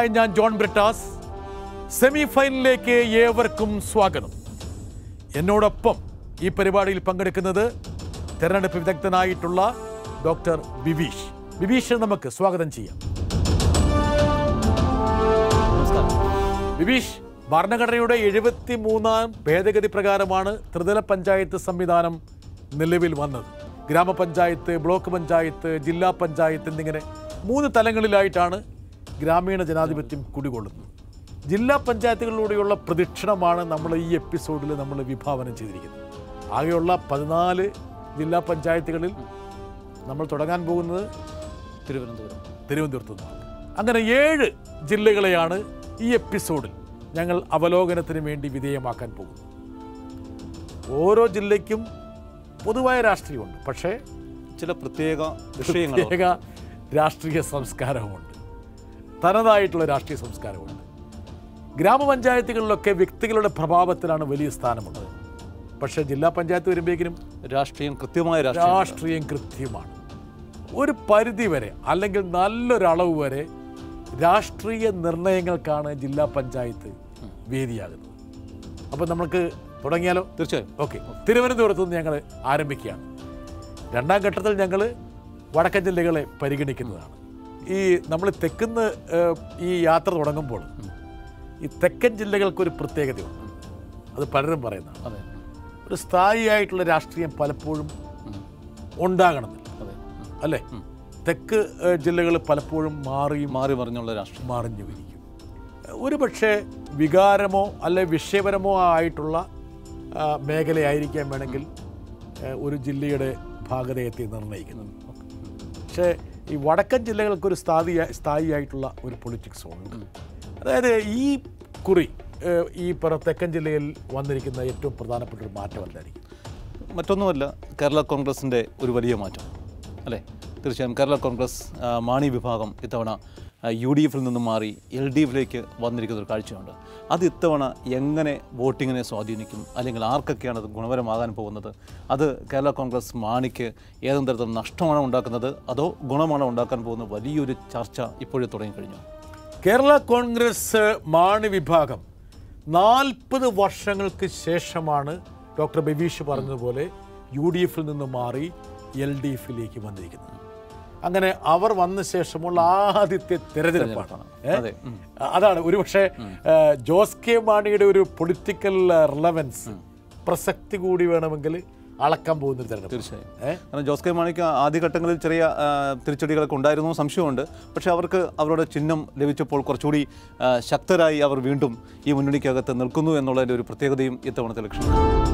Hi ഞാൻ John Brittas semi ഫൈനലിലേക്ക് ഏവർക്കും സ്വാഗതം എന്നോടൊപ്പം ഈ പരിപാടിയിൽ പങ്കെടുക്കുന്നത് തെരഞ്ഞെടുപ്പ് വിദഗ്ധനായിട്ടുള്ള ഡോക്ടർ ബിബീഷ് ബിബീഷ് നമുക്ക് സ്വാഗതം ചെയ്യാം ബിബീഷ് ഭരണഘടനയുടെ എഴുപത്തി മൂന്നാം ഭേദഗതി പ്രകാരമാണ് ത്രിതല പഞ്ചായത്ത് സംവിധാനം നിലവിൽ വന്നത് ഗ്രാമപഞ്ചായത്ത് ബ്ലോക്ക് പഞ്ചായത്ത് ജില്ലാ പഞ്ചായത്ത് എന്നിങ്ങനെ മൂന്ന് തലങ്ങളിലായിട്ടാണ് ഗ്രാമീണ ജനാധിപത്യം കുടികൊള്ളുന്നത് ജില്ലാ പഞ്ചായത്തുകളിലൂടെയുള്ള പ്രദക്ഷിണമാണ് നമ്മൾ ഈ എപ്പിസോഡിൽ നമ്മൾ വിഭാവനം ചെയ്തിരിക്കുന്നത് ആകെയുള്ള പതിനാല് ജില്ലാ പഞ്ചായത്തുകളിൽ നമ്മൾ തുടങ്ങാൻ പോകുന്നത് തിരുവനന്തപുരം തിരുവനന്തപുരത്ത് നിന്നാണ് അങ്ങനെ ഏഴ് ജില്ലകളെയാണ് ഈ എപ്പിസോഡിൽ ഞങ്ങൾ അവലോകനത്തിന് വേണ്ടി വിധേയമാക്കാൻ പോകുന്നത് ഓരോ ജില്ലയ്ക്കും പൊതുവായ രാഷ്ട്രീയമുണ്ട് പക്ഷേ ചില പ്രത്യേക വിഷയങ്ങൾ പ്രത്യേക രാഷ്ട്രീയ സംസ്കാരവുമുണ്ട് തനതായിട്ടുള്ള രാഷ്ട്രീയ സംസ്കാരമുണ്ട് ഗ്രാമപഞ്ചായത്തുകളിലൊക്കെ വ്യക്തികളുടെ പ്രഭാവത്തിലാണ് വലിയ സ്ഥാനമുള്ളത് പക്ഷേ ജില്ലാ പഞ്ചായത്ത് വരുമ്പോഴേക്കും രാഷ്ട്രീയം കൃത്യമായ രാഷ്ട്രീയം രാഷ്ട്രീയം കൃത്യമാണ് ഒരു പരിധി വരെ അല്ലെങ്കിൽ നല്ലൊരളവ് വരെ രാഷ്ട്രീയ നിർണയങ്ങൾക്കാണ് ജില്ലാ പഞ്ചായത്ത് വേദിയാകുന്നത് അപ്പോൾ നമുക്ക് തുടങ്ങിയാലോ തീർച്ചയായും ഓക്കെ തിരുവനന്തപുരത്ത് നിന്ന് ഞങ്ങൾ ആരംഭിക്കുകയാണ് രണ്ടാം ഘട്ടത്തിൽ ഞങ്ങൾ വടക്കൻ ജില്ലകളെ പരിഗണിക്കുന്നതാണ് ഈ നമ്മൾ തെക്കുന്ന് ഏഹ്, ഈ യാത്ര തുടങ്ങുമ്പോൾ ഈ തെക്കൻ ജില്ലകൾക്കൊരു പ്രത്യേകതയുണ്ട് അത് പലരും പറയുന്നതാണ് അതെ ഒരു സ്ഥായിയായിട്ടുള്ള രാഷ്ട്രീയം പലപ്പോഴും ഉണ്ടാകണമെന്നില്ല അതെ അല്ലേ തെക്ക് ജില്ലകൾ പലപ്പോഴും മാറിയും മാറി മറിഞ്ഞുള്ള രാഷ്ട്രീയം മറിഞ്ഞു ഇരിക്കും ഒരു പക്ഷേ വികാരമോ അല്ലെ വിഷയപരമോ ആയിട്ടുള്ള ആ, മേഖലയായിരിക്കാൻ വേണമെങ്കിൽ ആ, ഒരു ജില്ലയുടെ ഭാഗതയത്തെ നിർണ്ണയിക്കുന്നത് പക്ഷേ ഈ വടക്കൻ ജില്ലകൾക്കൊരു സ്ഥായി സ്ഥായിയായിട്ടുള്ള ഒരു പൊളിറ്റിക്സ് ഉണ്ട് അതായത് ഈ കുറി ആ, ഈ പറ തെക്കൻ ജില്ലയിൽ വന്നിരിക്കുന്ന ഏറ്റവും പ്രധാനപ്പെട്ട ഒരു മാറ്റം എന്തായിരിക്കും മറ്റൊന്നുമല്ല കേരള കോൺഗ്രസിൻ്റെ ഒരു വലിയ മാറ്റം അല്ലേ തീർച്ചയായും കേരള കോൺഗ്രസ് ആ, മാണി വിഭാഗം ഇത്തവണ യു ഡി എഫിൽ നിന്നും മാറി എൽ ഡി എഫിലേക്ക് വന്നിരിക്കുന്ന ഒരു കാഴ്ചയുണ്ട് അത് ഇത്തവണ എങ്ങനെ വോട്ടിങ്ങിനെ സ്വാധീനിക്കും അല്ലെങ്കിൽ ആർക്കൊക്കെയാണ് അത് ഗുണപരമാകാൻ പോകുന്നത് അത് കേരള കോൺഗ്രസ് മാണിക്ക് ഏതെങ്കിലും തരത്തിൽ നഷ്ടമാണോ ഉണ്ടാക്കുന്നത് അതോ ഗുണമാണോ ഉണ്ടാക്കാൻ പോകുന്ന വലിയൊരു ചർച്ച ഇപ്പോഴേ തുടങ്ങിക്കഴിഞ്ഞു കേരള കോൺഗ്രസ് മാണി വിഭാഗം നാൽപ്പത് വർഷങ്ങൾക്ക് ശേഷമാണ് ഡോക്ടർ ബബീഷ് പറഞ്ഞതുപോലെ യു ഡി എഫിൽ നിന്ന് മാറി എൽ ഡി എഫിലേക്ക് വന്നിരിക്കുന്നത് അങ്ങനെ അവർ വന്ന ശേഷമുള്ള ആദ്യത്തെ തെരഞ്ഞെടുപ്പാണ് ഏ? അതെ ഉം. അതാണ് ഒരുപക്ഷെ ഏഹ്, ജോസ് കെ മാണിയുടെ ഒരു പൊളിറ്റിക്കൽ റിലവൻസ് പ്രസക്തി കൂടി വേണമെങ്കിൽ അളക്കാൻ പോകുന്ന ഒരു തെരഞ്ഞെടുപ്പ് തീർച്ചയായും ഏ? കാരണം ജോസ് കെ മാണിക്ക് ആദ്യഘട്ടങ്ങളിൽ ചെറിയ ആ, തിരിച്ചടികളൊക്കെ ഉണ്ടായിരുന്നു എന്ന് സംശയമുണ്ട് പക്ഷേ അവർക്ക് അവരുടെ ചിഹ്നം ലഭിച്ചപ്പോൾ കുറച്ചുകൂടി ആ, ശക്തരായി അവർ വീണ്ടും ഈ മുന്നണിക്കകത്ത് നിൽക്കുന്നു എന്നുള്ളതിൻ്റെ ഒരു പ്രത്യേകതയും ഇത്തവണത്തെ ഇലക്ഷൻ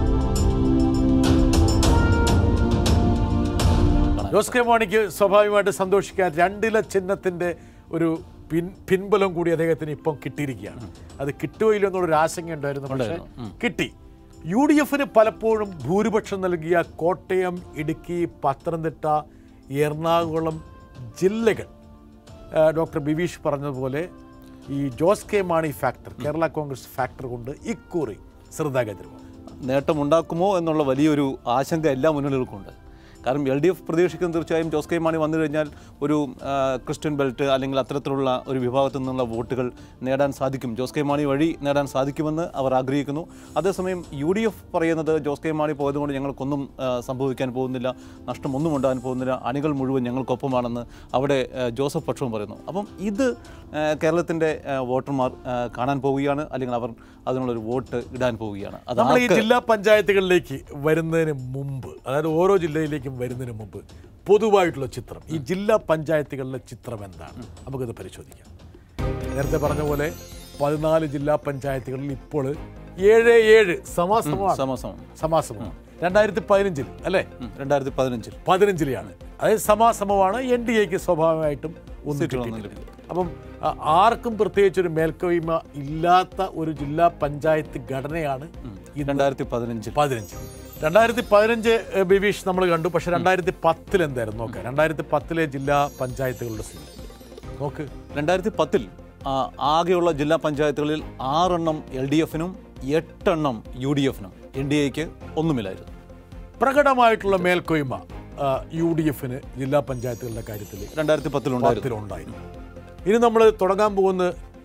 ജോസ് കെ മാണിക്ക് സ്വാഭാവികമായിട്ട് സന്തോഷിക്കാൻ രണ്ടില ചിഹ്നത്തിന്റെ ഒരു പിൻ പിൻബലം കൂടി അദ്ദേഹത്തിന് ഇപ്പം കിട്ടിയിരിക്കുകയാണ് അത് കിട്ടുമോ ഇല്ലയോ എന്നുള്ളൊരു ആശങ്ക ഉണ്ടായിരുന്നു പക്ഷേ കിട്ടി യു ഡി എഫിന് പലപ്പോഴും ഭൂരിപക്ഷം നൽകിയ കോട്ടയം ഇടുക്കി പത്തനംതിട്ട എറണാകുളം ജില്ലകൾ ആ, ഡോക്ടർ ബിബീഷ് പറഞ്ഞതുപോലെ ഈ Jose K Mani factor Kerala Congress factor കൊണ്ട് ഇക്കുറി ശ്രദ്ധാകേന്ദ്രമാണ് നേട്ടമുണ്ടാക്കുമോ എന്നുള്ള വലിയൊരു ആശങ്ക എല്ലാ മുന്നണികൾക്കും ഉണ്ട് കാരണം എൽ ഡി എഫ് പ്രതീക്ഷിക്കുന്നത് തീർച്ചയായും ജോസ് കെ മാണി വന്നു കഴിഞ്ഞാൽ ഒരു ആ, ക്രിസ്ത്യൻ ബെൽറ്റ് അല്ലെങ്കിൽ അത്തരത്തിലുള്ള ഒരു വിഭാഗത്തിൽ നിന്നുള്ള വോട്ടുകൾ നേടാൻ സാധിക്കും ജോസ് കെ മാണി വഴി നേടാൻ സാധിക്കുമെന്ന് അവർ ആഗ്രഹിക്കുന്നു അതേസമയം യു ഡി എഫ് പറയുന്നത് ജോസ് കെ മാണി പോയതുകൊണ്ട് ഞങ്ങൾക്കൊന്നും ആ, സംഭവിക്കാൻ പോകുന്നില്ല നഷ്ടമൊന്നും ഉണ്ടാകാൻ പോകുന്നില്ല അണികൾ മുഴുവൻ ഞങ്ങൾക്കൊപ്പമാണെന്ന് അവിടെ ആ, ജോസഫ് പക്ഷവും പറയുന്നു അപ്പം ഇത് കേരളത്തിൻ്റെ വോട്ടർമാർ ആ, കാണാൻ പോവുകയാണ് അല്ലെങ്കിൽ അവർ അതിനുള്ളൊരു വോട്ട് ഇടാൻ പോവുകയാണ് അത് നമ്മൾ ഈ ആർക്ക് ജില്ലാ പഞ്ചായത്തുകളിലേക്ക് വരുന്നതിന് മുമ്പ് അതായത് ഓരോ ജില്ലയിലേക്കും വരുന്നതിന് മുമ്പ് പൊതുവായിട്ടുള്ള ചിത്രം ഈ ജില്ലാ പഞ്ചായത്തുകളിലെ ചിത്രം എന്താണ് നമുക്കത് പരിശോധിക്കാം നേരത്തെ പറഞ്ഞ പോലെ പതിനാല് ജില്ലാ പഞ്ചായത്തുകളിൽ ഇപ്പോൾ ഏഴ് ഏഴ് സമാസമാണ് സമസമം സമാസമാണ് രണ്ടായിരത്തി പതിനഞ്ചിൽ അല്ലേ രണ്ടായിരത്തി പതിനഞ്ചിൽ പതിനഞ്ചിലെയാണ് അതായത് സമാസമമാണ് എൻ ഡി എക്ക് സ്വാഭാവികമായിട്ടും ഒന്ന് സീറ്റുകളൊന്നും കിട്ടിയിട്ടില്ല അപ്പം ആ, ആർക്കും പ്രത്യേകിച്ച് ഒരു മേൽക്കോയ്മ ഇല്ലാത്ത ഒരു ജില്ലാ പഞ്ചായത്ത് ഘടനയാണ് ഇന്ന് രണ്ടായിരത്തി പതിനഞ്ചിൽ പതിനഞ്ച് രണ്ടായിരത്തി പതിനഞ്ച് ഏഹ്, ബിബീഷ് നമ്മൾ കണ്ടു പക്ഷെ രണ്ടായിരത്തി പത്തിൽ എന്തായിരുന്നു നോക്കാം രണ്ടായിരത്തി പത്തിലെ ജില്ലാ പഞ്ചായത്തുകളുടെ സ്ഥിതി നോക്ക് രണ്ടായിരത്തി പത്തിൽ ആകെയുള്ള ജില്ലാ പഞ്ചായത്തുകളിൽ ആറെണ്ണം എൽ ഡി എഫിനും എട്ടെണ്ണം യു ഡി എഫിനും എൻ ഡി എക്ക് ഒന്നുമില്ലായിരുന്നു പ്രകടമായിട്ടുള്ള മേൽക്കോയ്മ യു ഡി എഫിന് ജില്ലാ പഞ്ചായത്തുകളുടെ കാര്യത്തിൽ രണ്ടായിരത്തി പത്തിലുണ്ടായിരുന്നു പത്തിലുണ്ടായിരുന്നു ഇനി നമ്മൾ തുടങ്ങാൻ പോകുന്ന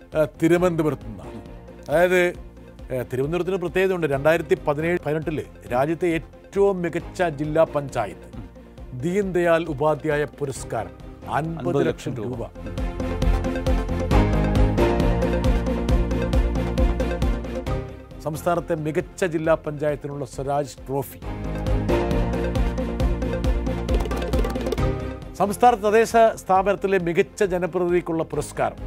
ആ, തിരുവനന്തപുരത്ത് നിന്നാണ് അതായത് ആ, തിരുവനന്തപുരത്തിന് പ്രത്യേകതയുണ്ട് രണ്ടായിരത്തി പതിനേഴ് പതിനെട്ടില് രാജ്യത്തെ ഏറ്റവും മികച്ച ജില്ലാ പഞ്ചായത്ത് ദീൻ ദയാൽ ഉപാധ്യായ പുരസ്കാരം അൻപത് ലക്ഷം രൂപ സംസ്ഥാനത്തെ മികച്ച ജില്ലാ പഞ്ചായത്തിനുള്ള സ്വരാജ് ട്രോഫി സംസ്ഥാന തദ്ദേശ സ്ഥാപനത്തിലെ മികച്ച ജനപ്രതിനിധിക്കുള്ള പുരസ്കാരം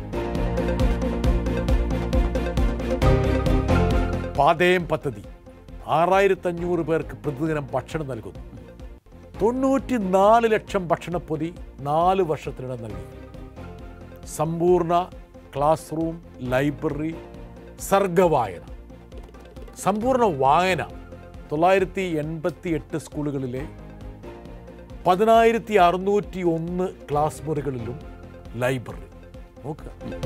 പാതയം പദ്ധതി ആറായിരത്തി അഞ്ഞൂറ് പേർക്ക് പ്രതിദിനം ഭക്ഷണം നൽകുന്നു തൊണ്ണൂറ്റി നാല് ലക്ഷം ഭക്ഷണപ്പൊതി നാല് വർഷത്തിനിടെ നൽകി സമ്പൂർണ്ണ ക്ലാസ് റൂം ലൈബ്രറി സർഗവായന സമ്പൂർണ്ണ വായന തൊള്ളായിരത്തി എൺപത്തി എട്ട് സ്കൂളുകളിലെ പതിനായിരത്തി അറുന്നൂറ്റി ഒന്ന് ക്ലാസ് മുറികളിലും ലൈബ്രറി നോക്കുക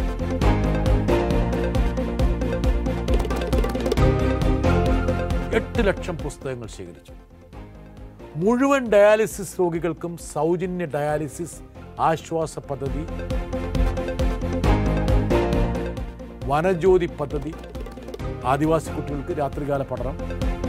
എട്ട് ലക്ഷം പുസ്തകങ്ങൾ ശേഖരിച്ചു മുഴുവൻ ഡയാലിസിസ് രോഗികൾക്കും സൗജന്യ ഡയാലിസിസ് ആശ്വാസ പദ്ധതി വനജ്യോതി പദ്ധതി ആദിവാസി കുട്ടികൾക്ക് രാത്രികാല പഠനം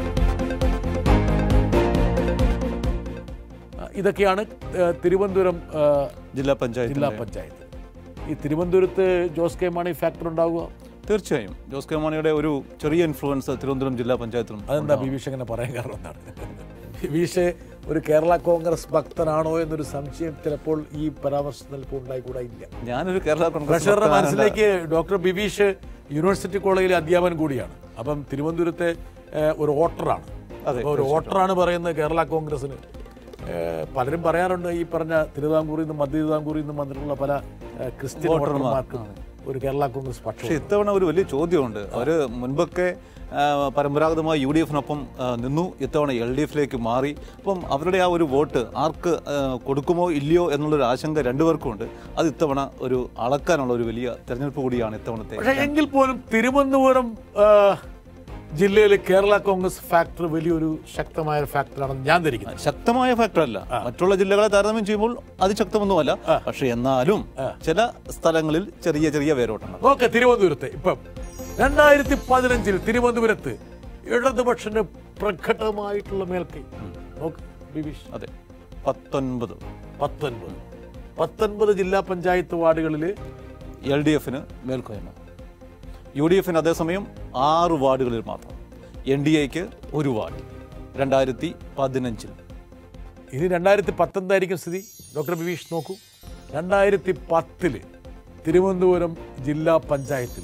ആ, ഇതൊക്കെയാണ് ആ, തിരുവനന്തപുരം ആ, ജില്ലാ പഞ്ചായത്ത് ജില്ലാ പഞ്ചായത്ത് ഈ തിരുവനന്തപുരത്ത് ജോസ് കെ മാണി ഫാക്ടർ ഉണ്ടാവുക തീർച്ചയായും ജോസ് കെ മാണിയുടെ ഒരു ചെറിയ ഇൻഫ്ലുവൻസ് തിരുവനന്തപുരം ജില്ലാ പഞ്ചായത്തിലും അതെന്താ ബിബീഷ് അങ്ങനെ പറയാൻ കാരണം എന്താണ് ബിബീഷ് ഒരു കേരള കോൺഗ്രസ് ഭക്തനാണോ എന്നൊരു സംശയം ചിലപ്പോൾ ഈ പരാമർശം ചിലപ്പോൾ ഉണ്ടായിക്കൂടാ ഇല്ല ഞാനൊരു കേരള കോൺഗ്രസ് പ്രഷറുടെ മനസ്സിലേക്ക് ഡോക്ടർ ബിബീഷ് യൂണിവേഴ്സിറ്റി കോളേജിലെ അധ്യാപകൻ കൂടിയാണ് അപ്പം തിരുവനന്തപുരത്തെ ഏഹ്, ഒരു വോട്ടറാണ് അതെ, അപ്പോൾ ഒരു വോട്ടറാണ് പറയുന്നത് കേരള കോൺഗ്രസിന് ഏഹ്, പലരും പറയാറുണ്ട് ഈ പറഞ്ഞ തിരുവിതാംകൂറിൽ നിന്നും മധ്യ തിരുവിതാംകൂറിൽ നിന്നും വന്നിട്ടുള്ള പല ഏഹ്, ക്രിസ്ത്യൻ വോട്ടർമാർക്കും ഒരു കേരള കോൺഗ്രസ് പക്ഷം പക്ഷേ ഇത്തവണ ഒരു വലിയ ചോദ്യമുണ്ട് അവർ മുൻപൊക്കെ ആ, പരമ്പരാഗതമായി യു ഡി എഫിനൊപ്പം ആ, നിന്നു ഇത്തവണ എൽ ഡി എഫിലേക്ക് മാറി അപ്പം അവരുടെ ആ ഒരു വോട്ട് ആർക്ക് ആ, കൊടുക്കുമോ ഇല്ലയോ എന്നുള്ളൊരു ആശങ്ക രണ്ടുപേർക്കും ഉണ്ട് അത് ഇത്തവണ ഒരു അളക്കാനുള്ള ഒരു വലിയ തെരഞ്ഞെടുപ്പ് കൂടിയാണ് ഇത്തവണത്തെ പക്ഷേ എങ്കിൽ പോലും തിരുവനന്തപുരം ആ, ജില്ലയിൽ കേരള കോൺഗ്രസ് ഫാക്ടർ വലിയൊരു ശക്തമായ ഒരു ഫാക്ടറാണെന്ന് ഞാൻ ധരിക്കുന്നത് ശക്തമായ ഫാക്ടർ അല്ല മറ്റുള്ള ജില്ലകളെ താരതമ്യം ചെയ്യുമ്പോൾ അതിശക്തമൊന്നുമല്ല പക്ഷെ എന്നാലും ചില സ്ഥലങ്ങളിൽ ചെറിയ ചെറിയ വേരോട്ടങ്ങൾ നോക്കെ തിരുവനന്തപുരത്ത് ഇപ്പം രണ്ടായിരത്തി പതിനഞ്ചിൽ തിരുവനന്തപുരത്ത് ഇടതുപക്ഷന് പ്രകടമായിട്ടുള്ള മേൽക്കൈ നോക്ക് ബിബീഷ് അതെ പത്തൊൻപത് പത്തൊൻപത് പത്തൊൻപത് ജില്ലാ പഞ്ചായത്ത് വാർഡുകളിൽ എൽ ഡി എഫിന് മേൽക്കോയ്മ യു ഡി എഫിന് അതേസമയം ആറ് വാർഡുകളിൽ മാത്രം എൻ ഡി എക്ക് ഒരു വാർഡ് രണ്ടായിരത്തി പതിനഞ്ചിൽ ഇനി രണ്ടായിരത്തി പത്തൊൻപതായിരിക്കും സ്ഥിതി ഡോക്ടർ ബിബീഷ് നോക്കൂ രണ്ടായിരത്തി പത്തില് തിരുവനന്തപുരം ജില്ലാ പഞ്ചായത്തിൽ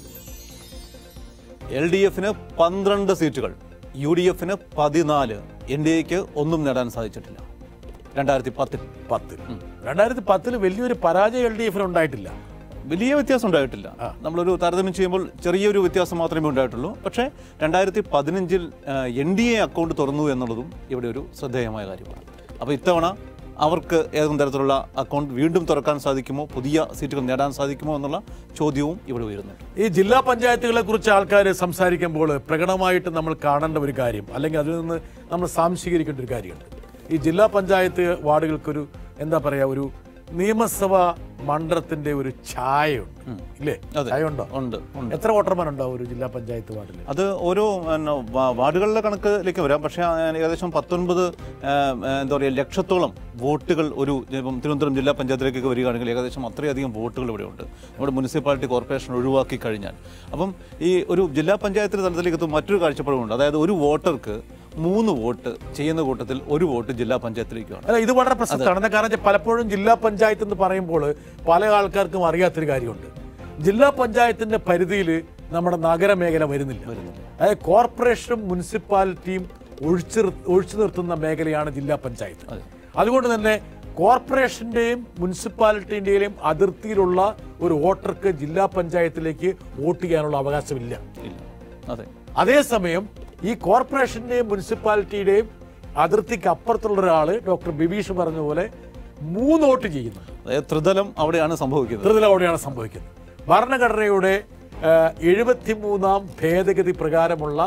എൽ ഡി എഫിന് പന്ത്രണ്ട് സീറ്റുകൾ യു ഡി എഫിന് പതിനാല് എൻ ഡി എക്ക് ഒന്നും നേടാൻ സാധിച്ചിട്ടില്ല രണ്ടായിരത്തി പത്തിൽ പത്തിൽ രണ്ടായിരത്തി പത്തിൽ വലിയൊരു പരാജയം എൽ ഡി എഫിന് ഉണ്ടായിട്ടില്ല വലിയ വ്യത്യാസം ഉണ്ടായിട്ടില്ല നമ്മളൊരു താരതമ്യം ചെയ്യുമ്പോൾ ചെറിയൊരു വ്യത്യാസം മാത്രമേ ഉണ്ടായിട്ടുള്ളൂ പക്ഷേ രണ്ടായിരത്തി പതിനഞ്ചിൽ എൻ ഡി എ അക്കൗണ്ട് തുറന്നു എന്നുള്ളതും ഇവിടെ ഒരു ശ്രദ്ധേയമായ കാര്യമാണ് അപ്പോൾ ഇത്തവണ അവർക്ക് ഏതെങ്കിലും തരത്തിലുള്ള അക്കൗണ്ട് വീണ്ടും തുറക്കാൻ സാധിക്കുമോ പുതിയ സീറ്റുകൾ നേടാൻ സാധിക്കുമോ എന്നുള്ള ചോദ്യവും ഇവിടെ ഉയരുന്നുണ്ട് ഈ ജില്ലാ പഞ്ചായത്തുകളെ കുറിച്ച് ആൾക്കാർ സംസാരിക്കുമ്പോൾ പ്രകടമായിട്ട് നമ്മൾ കാണേണ്ട ഒരു കാര്യം അല്ലെങ്കിൽ അതിൽ നിന്ന് നമ്മൾ സാംശീകരിക്കേണ്ട ഒരു കാര്യമുണ്ട് ഈ ജില്ലാ പഞ്ചായത്ത് വാർഡുകൾക്കൊരു എന്താ പറയാ ഒരു നിയമസഭാ മണ്ഡലത്തിന്റെ ഒരു ഛായയുണ്ട് ഇല്ലേ അതെ. ഛായ ഉണ്ടോ ഉണ്ട് ഉണ്ട് എത്ര വോട്ടർമാരുണ്ടാവും ഒരു ജില്ലാ പഞ്ചായത്ത് വാർഡിൽ അത് ഓരോ പിന്നെ, വാ- വാർഡുകളുടെ കണക്കിലേക്ക് വരാം പക്ഷേ ആ, ഏകദേശം പത്തൊൻപത് ആ, ആ, എന്താ പറയുക ലക്ഷത്തോളം വോട്ടുകൾ ഒരു ഇപ്പം തിരുവനന്തപുരം ജില്ലാ പഞ്ചായത്തിലേക്കൊക്കെ വരികയാണെങ്കിൽ ഏകദേശം അത്രയധികം വോട്ടുകൾ ഇവിടെ ഉണ്ട് നമ്മുടെ മുനിസിപ്പാലിറ്റി കോർപ്പറേഷൻ ഒഴിവാക്കി കഴിഞ്ഞാൽ അപ്പം ഈ ഒരു ജില്ലാ പഞ്ചായത്തിന്റെ തലത്തിലേക്ക് എത്തുമ്പോൾ മറ്റൊരു കാഴ്ചപ്പാടുമുണ്ട് അതായത് ഒരു വോട്ടർക്ക് മൂന്ന് വോട്ട് ചെയ്യുന്ന കൂട്ടത്തിൽ ഒരു വോട്ട് ജില്ലാ പഞ്ചായത്തിലേക്കാണ് അല്ല ഇത് വളരെ പ്രസക്തമാണ് എന്താ കാരണം വെച്ചാൽ പലപ്പോഴും ജില്ലാ പഞ്ചായത്ത് എന്ന് പറയുമ്പോൾ പല ആൾക്കാർക്കും അറിയാത്തൊരു കാര്യമുണ്ട് ജില്ലാ പഞ്ചായത്തിന്റെ പരിധിയിൽ നമ്മുടെ നഗരമേഖല വരുന്നില്ല അതായത് കോർപ്പറേഷനും മുനിസിപ്പാലിറ്റിയും ഒഴിച്ചു ഒഴിച്ചു നിർത്തുന്ന മേഖലയാണ് ജില്ലാ പഞ്ചായത്ത് അതുകൊണ്ട് തന്നെ കോർപ്പറേഷന്റെയും മുനിസിപ്പാലിറ്റിന്റെയും അതിർത്തിയിലുള്ള ഒരു വോട്ടർക്ക് ജില്ലാ പഞ്ചായത്തിലേക്ക് വോട്ട് ചെയ്യാനുള്ള അവകാശമില്ല ഇല്ല അതെ അതേസമയം ഈ കോർപ്പറേഷന്റെയും മുനിസിപ്പാലിറ്റിയുടെയും അതിർത്തിക്ക് അപ്പുറത്തുള്ള ഒരാള് ഡോക്ടർ ബിബീഷ് പറഞ്ഞ പോലെ മൂന്ന് വോട്ട് ചെയ്യുന്നു അതായത് ത്രിതലം അവിടെയാണ് സംഭവിക്കുന്നത് ത്രിതല അവിടെയാണ് സംഭവിക്കുന്നത് ഭരണഘടനയുടെ എഴുപത്തിമൂന്നാം ഭേദഗതി പ്രകാരമുള്ള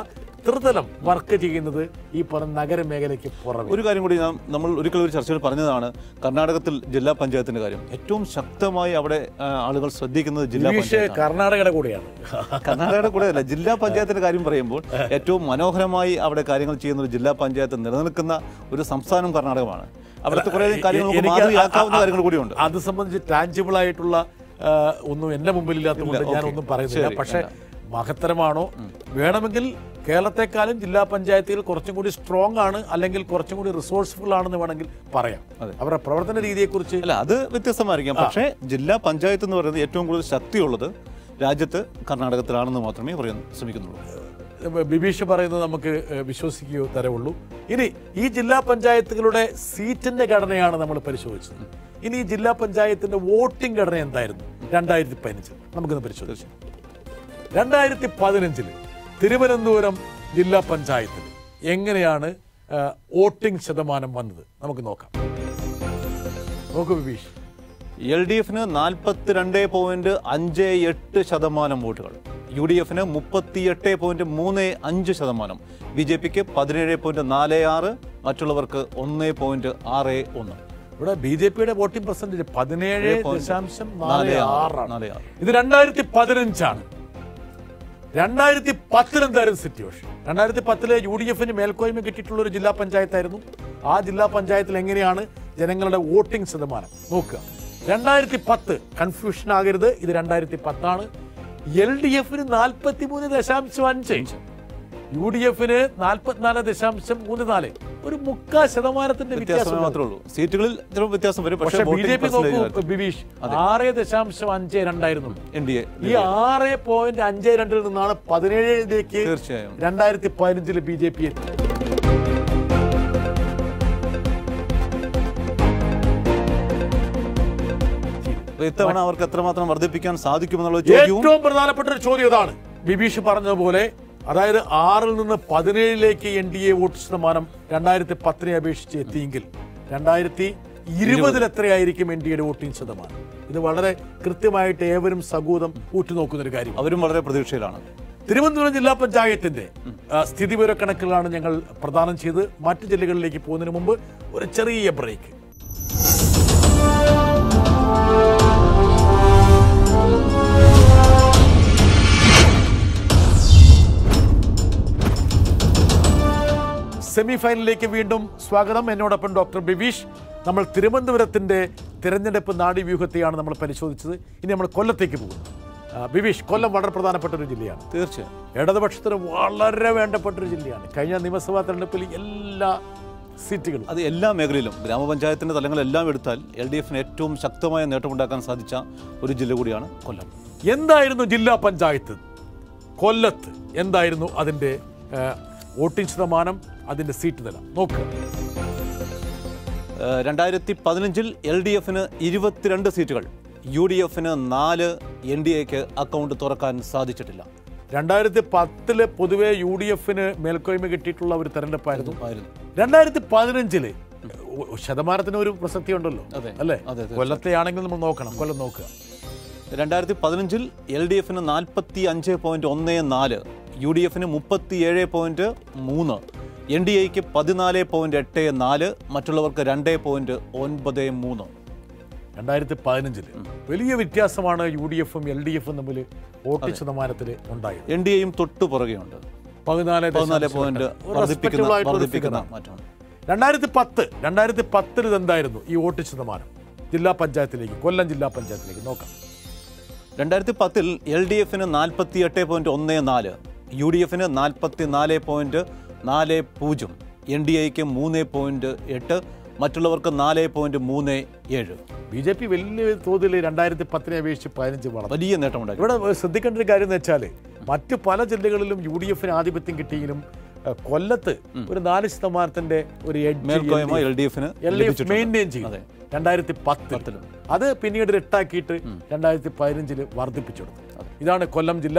ത്രിതലം വർക്ക് ചെയ്യുന്നത് ഈ പറഞ്ഞ നഗരമേഖലയ്ക്ക് പുറമെ ഒരു കാര്യം കൂടി നാം നമ്മൾ ഒരിക്കലും ഒരു ചർച്ചയിൽ പറഞ്ഞതാണ് കർണാടകത്തിൽ ജില്ലാ പഞ്ചായത്തിന്റെ കാര്യം ഏറ്റവും ശക്തമായി അവിടെ ആ, ആളുകൾ ശ്രദ്ധിക്കുന്നത് ജില്ലാ വിഷയ പഞ്ചായത്ത് കർണാടകയുടെ കൂടെയാണ് കർണാടകയുടെ കൂടെ അല്ല ജില്ലാ പഞ്ചായത്തിന്റെ കാര്യം പറയുമ്പോൾ ഏറ്റവും മനോഹരമായി അവിടെ കാര്യങ്ങൾ ചെയ്യുന്ന ഒരു ജില്ലാ പഞ്ചായത്ത് നിലനിൽക്കുന്ന ഒരു സംസ്ഥാനം കർണാടകമാണ് അവിടുത്തെ കുറേ കാര്യങ്ങൾ നമുക്ക് എനിക്ക് മാതൃകയാക്കാവുന്ന കാര്യങ്ങൾ കൂടിയുണ്ട് അത് സംബന്ധിച്ച് ടാഞ്ചിബിൾ ആയിട്ടുള്ള ആ, ഒന്നും എന്റെ മുമ്പിൽ ഇല്ലാത്തതുകൊണ്ട് ഞാൻ ഒന്നും പറയുന്നില്ല ശരി, പക്ഷേ മഹത്തരമാണോ വേണമെങ്കിൽ കേരളത്തെക്കാളും ജില്ലാ പഞ്ചായത്തുകൾ കുറച്ചും കൂടി സ്ട്രോങ് ആണ് അല്ലെങ്കിൽ കുറച്ചും കൂടി റിസോഴ്സ്ഫുൾ ആണെന്ന് വേണമെങ്കിൽ പറയാം അവരുടെ പ്രവർത്തന രീതിയെക്കുറിച്ച് അല്ല അത് വ്യത്യസ്തമായിരിക്കാം പക്ഷേ ജില്ലാ പഞ്ചായത്ത് എന്ന് പറയുന്നത് ഏറ്റവും കൂടുതൽ ശക്തിയുള്ളത് രാജ്യത്ത് കർണാടകത്തിലാണെന്ന് മാത്രമേ പറയാൻ ശ്രമിക്കുന്നുള്ളൂ ബിബീഷ് പറയുന്നത് നമുക്ക് ഏഹ്, വിശ്വസിക്കുകയോ തരവുള്ളൂ ഇനി ഈ ജില്ലാ പഞ്ചായത്തുകളുടെ സീറ്റിന്റെ ഘടനയാണ് നമ്മൾ പരിശോധിച്ചത് ഇനി ഈ ജില്ലാ പഞ്ചായത്തിന്റെ വോട്ടിംഗ് ഘടന എന്തായിരുന്നു രണ്ടായിരത്തി പതിനഞ്ചിൽ നമുക്കൊന്ന് പരിശോധിച്ചു രണ്ടായിരത്തി പതിനഞ്ചില് തിരുവനന്തപുരം ജില്ലാ പഞ്ചായത്തിൽ എങ്ങനെയാണ് ഏഹ്, വോട്ടിംഗ് ശതമാനം വന്നത് നമുക്ക് നോക്കാം നോക്കൂ ബിബീഷ് എൽ ഡി എഫിന് നാൽപ്പത്തിരണ്ട് പോയിന്റ് അഞ്ച് എട്ട് ശതമാനം വോട്ടുകൾ യു ഡി എഫിന് മുപ്പത്തിയെട്ട് പോയിന്റ് മൂന്ന് അഞ്ച് ശതമാനം ബി ജെ പിക്ക് പതിനേഴ് പോയിന്റ് നാല് ആറ് മറ്റുള്ളവർക്ക് ഒന്ന് പോയിന്റ് ആറ് ഒന്ന് ഇവിടെ ബി ജെ പിയുടെ വോട്ടിംഗ് പെർസെന്റേജ് പതിനേഴ് ദശാംശം നാല് നാല് ആറ്. ആറാണ് നാല് ആറ്. ഇത് രണ്ടായിരത്തി പതിനഞ്ചാണ് രണ്ടായിരത്തി പത്തിൽ എന്തായിരുന്നു സിറ്റുവേഷൻ രണ്ടായിരത്തി പത്തിലെ യു ഡി എഫിന് മേൽക്കോയ്മ കിട്ടിയിട്ടുള്ള ഒരു ജില്ലാ പഞ്ചായത്തായിരുന്നു ആ ജില്ലാ പഞ്ചായത്തിൽ എങ്ങനെയാണ് ജനങ്ങളുടെ വോട്ടിംഗ് ശതമാനം നോക്കുക രണ്ടായിരത്തി പത്ത് കൺഫ്യൂഷൻ ആകരുത് ഇത് രണ്ടായിരത്തി പത്താണ് എൽ ഡി എഫിന് നാൽപ്പത്തി മൂന്ന് ദശാംശം അഞ്ച് യു ഡി എഫിന് നാൽപ്പത്തിനാല് ദശാംശം മൂന്ന് നാല് ഒരു മുക്കാ ശതമാനത്തിന്റെ വ്യത്യാസം വ്യത്യാസം മാത്രമേ ഉള്ളൂ സീറ്റുകളിൽ ചില വ്യത്യാസം വരും പക്ഷെ പക്ഷേ ബി ജെ പി നോക്കൂ വോട്ടിംഗ് ബിബീഷ് ആറ് ദശാംശം അഞ്ച് രണ്ടായിരുന്നു എൻ ഡി എ ഈ ആറ് പോയിന്റ് അഞ്ച് രണ്ടിൽ നിന്നാണ് പതിനേഴിലേക്ക് തീർച്ചയായും രണ്ടായിരത്തി പതിനഞ്ചില് ബി ജെ പി എത്തി അപ്പൊ ഇത്തവണ അവർക്ക് എത്രമാത്രം വർദ്ധിപ്പിക്കാൻ സാധിക്കുമെന്നുള്ള ചോദ്യവും ഏറ്റവും പ്രധാനപ്പെട്ട ഒരു ചോദ്യം ഇതാണ് ബിബീഷ് പറഞ്ഞതുപോലെ അതായത് ആറിൽ നിന്ന് പതിനേഴിലേക്ക് എൻ ഡി എ വോട്ട് ശതമാനം രണ്ടായിരത്തി പത്തിനെ അപേക്ഷിച്ച് എത്തിയെങ്കിൽ രണ്ടായിരത്തി ഇരുപതിൽ എത്രയായിരിക്കും എൻ ഡി എയുടെ വോട്ടിംഗ് ശതമാനം ഇത് വളരെ കൃത്യമായിട്ട് ഏവരും സകൂതം ഉറ്റുനോക്കുന്ന ഒരു കാര്യം അവരും വളരെ പ്രതീക്ഷയിലാണ് തിരുവനന്തപുരം ജില്ലാ പഞ്ചായത്തിന്റെ ആ, സ്ഥിതിവിവരക്കണക്കുകളാണ് ഞങ്ങൾ പ്രദാനം ചെയ്ത് മറ്റു ജില്ലകളിലേക്ക് പോകുന്നതിന് മുമ്പ് ഒരു ചെറിയ ബ്രേക്ക് സെമി ഫൈനലിലേക്ക് വീണ്ടും സ്വാഗതം എന്നോടൊപ്പം ഡോക്ടർ ബിബീഷ് നമ്മൾ തിരുവനന്തപുരത്തിന്റെ തിരഞ്ഞെടുപ്പ് നാഡീവ്യൂഹത്തെയാണ് നമ്മൾ പരിശോധിച്ചത് ഇനി നമ്മൾ കൊല്ലത്തേക്ക് പോകുന്നു ആ, ബിബീഷ് കൊല്ലം വളരെ പ്രധാനപ്പെട്ട ഒരു ജില്ലയാണ് തീർച്ചയായും ഇടതുപക്ഷത്തിന് വളരെ വേണ്ടപ്പെട്ട ഒരു ജില്ലയാണ് കഴിഞ്ഞ നിയമസഭാ തെരഞ്ഞെടുപ്പിൽ എല്ലാ സീറ്റുകളും അത് എല്ലാ മേഖലയിലും ഗ്രാമപഞ്ചായത്തിന്റെ തലങ്ങളെല്ലാം എടുത്താൽ എൽ ഡി എഫിന് ഏറ്റവും ശക്തമായ നേട്ടമുണ്ടാക്കാൻ സാധിച്ച ഒരു ജില്ല കൂടിയാണ് കൊല്ലം എന്തായിരുന്നു ജില്ലാ പഞ്ചായത്ത് കൊല്ലത്ത് എന്തായിരുന്നു അതിന്റെ ആ, വോട്ടിംഗ് ശതമാനം അതിന്റെ സീറ്റ് നില നോക്കുക ഏഹ് രണ്ടായിരത്തി പതിനഞ്ചിൽ എൽ ഡി എഫിന് ഇരുപത്തിരണ്ട് സീറ്റുകൾ യു ഡി എഫിന് നാല് എൻ ഡി എക്ക് അക്കൗണ്ട് തുറക്കാൻ സാധിച്ചിട്ടില്ല രണ്ടായിരത്തി പത്തില് പൊതുവെ യു ഡി എഫിന് മേൽക്കോയ്മ കിട്ടിയിട്ടുള്ള ഒരു തെരഞ്ഞെടുപ്പായിരുന്നു ആയിരുന്നു രണ്ടായിരത്തി പതിനഞ്ചില് ശതമാനത്തിന് ഒരു പ്രസക്തി ഉണ്ടല്ലോ അതെ. അല്ലേ അതെ, തീർച്ചയായും. കൊല്ലത്തെ ആണെങ്കിൽ നമ്മൾ നോക്കണം കൊല്ലം നോക്കുക രണ്ടായിരത്തി പതിനഞ്ചിൽ എൽ ഡി എഫിന് നാൽപ്പത്തി അഞ്ച് പോയിന്റ് ഒന്ന് നാല് യു ഡി എഫിന് മുപ്പത്തി ഏഴ് പോയിന്റ് മൂന്ന് എൻ ഡി എക്ക് പതിനാല് പോയിന്റ് എട്ട് നാല് മറ്റുള്ളവർക്ക് രണ്ട് പോയിന്റ് ഒൻപത് മൂന്ന് രണ്ടായിരത്തി പതിനഞ്ചില് വലിയ വ്യത്യാസമാണ് യു ഡി എഫും എൽ ഡി എഫും തമ്മിൽ വോട്ട് ശതമാനത്തിൽ ഉണ്ടായത് എൻ ഡി എയും തൊട്ടു പുറകെയുണ്ട് പതിനാല് പതിനാല് ദശാംശം പോയിന്റ് എട്ട്. ഒരു വർദ്ധിപ്പിക്കുന്ന respectable ആയിട്ടുള്ള ഒരു വർദ്ധിപ്പിക്കുന്ന figure ആണ്. മാറ്റമാണ് രണ്ടായിരത്തി പത്ത് രണ്ടായിരത്തി പത്തിൽ ഇതെന്തായിരുന്നു ഈ വോട്ട് ശതമാനം ജില്ലാ പഞ്ചായത്തിലേക്ക് കൊല്ലം ജില്ലാ പഞ്ചായത്തിലേക്ക് നോക്കാം രണ്ടായിരത്തി പത്തിൽ എൽ ഡി എഫിന് നാൽപ്പത്തി എട്ട് പോയിന്റ് ഒന്ന് നാല് യു ഡി എഫിന് നാൽപ്പത്തി നാല് പോയിന്റ് നാല് പൂജ്യം എൻ ഡി എക്ക് മൂന്ന് പോയിന്റ് എട്ട് മറ്റുള്ളവർക്ക് നാല് പോയിന്റ് മൂന്ന് ഏഴ് ബി ജെ പി വലിയ തോതിൽ രണ്ടായിരത്തി പത്തിനെ അപേക്ഷിച്ച് പതിനഞ്ച് വളർന്നു വലിയ നേട്ടമുണ്ടായി ഇവിടെ ശ്രദ്ധിക്കേണ്ട ഒരു കാര്യം എന്ന് വെച്ചാൽ മറ്റു പല ജില്ലകളിലും യു ഡി എഫിന് ആധിപത്യം കിട്ടിയെങ്കിലും ഏഹ്, കൊല്ലത്ത് ഒരു നാല് ശതമാനത്തിന്റെ ഒരു മേൽക്കോയ്മ എൽ ഡി എഫിന് എൽ ഡി എഫ് മെയിൻറ്റെയിൻ ചെയ്തു അതെ. രണ്ടായിരത്തി പത്തില് അത് പിന്നീട് എട്ടാക്കിയിട്ട് രണ്ടായിരത്തി പതിനഞ്ചില് വർദ്ധിപ്പിച്ചെടുത്തു ഇതാണ് കൊല്ലം ജില്ല